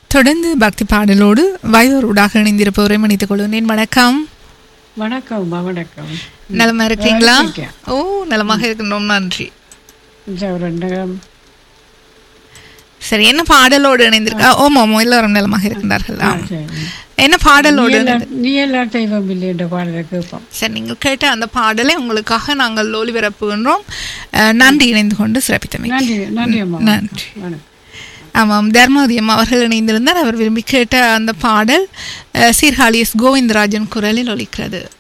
தொடர்ந்து பக்தி பாடலோடு வயோரூடாக இணைந்திருப்பவரை மன்னித்துக் கொள்கிறேன் வணக்கம் வணக்கம்மா வணக்கம் நலமா இருக்கீங்களா நல்லா இருக்கேன். ஓ நலமாக இருக்கின்றோம் நன்றி இந்த ரெண்டு சரி என்ன பாடலோடு இணைந்திருக்கா ஓமோ ஓமோ எல்லாரும் நலமாக இருக்கின்றார்கள் ஆம். சரி. என்ன பாடலோடு நீ எல்லாம் நீ எல்லாம் தெய்வம் இல்லை என்ற பாடலை கேட்போம் சரி நீங்கள் கேட்ட அந்த பாடலை உங்களுக்காக நாங்கள் ஒளிபரப்புகின்றோம் அஹ், நன்றி இணைந்து கொண்டு சிறப்பித்தமை நன்றி நன்றி அம்மா நன்றி வணக்கம் ஆமாம் தர்மவதி அம்மா அவர்கள் இணைந்திருந்தார் அவர் விரும்பி கேட்ட அந்த பாடல் அஹ், சீர்காழி எஸ் கோவிந்தராஜன் குரலில் ஒலிக்கிறது